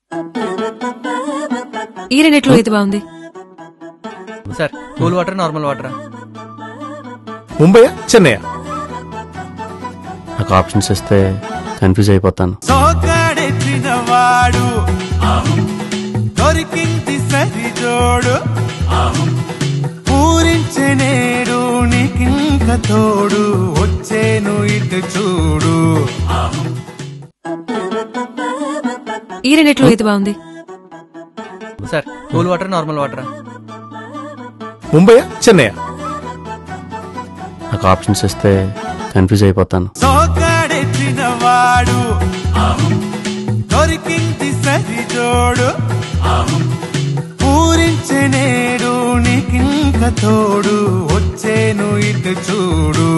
ఈ రెండిట్లో ఏది బాగుంది సార్ కూల్ వాటర్ నార్మల్ వాటరా ముంబై చెన్నై నాకు ఆప్షన్స్ ఇస్తే కన్ఫ్యూజ్ అయిపోతాను సోకాడెత్తిన వాడు దొరికింది సరిజోడు పూరించే నేడు నీకింక తోడు వచ్చేను ఇటు చూడు ఈ రెండిట్లో ఏది బాగుంది సార్ కూల్ వాటర్ నార్మల్ వాటరా ముంబై చెన్నై నాకు ఆప్షన్స్ ఇస్తే కన్ఫ్యూజ్ అయిపోతాను సోకాడెత్తిన వాడు దొరికింది సరిజోడు పూరించే నేడు నీకింక తోడు వచ్చేను ఇటు చూడు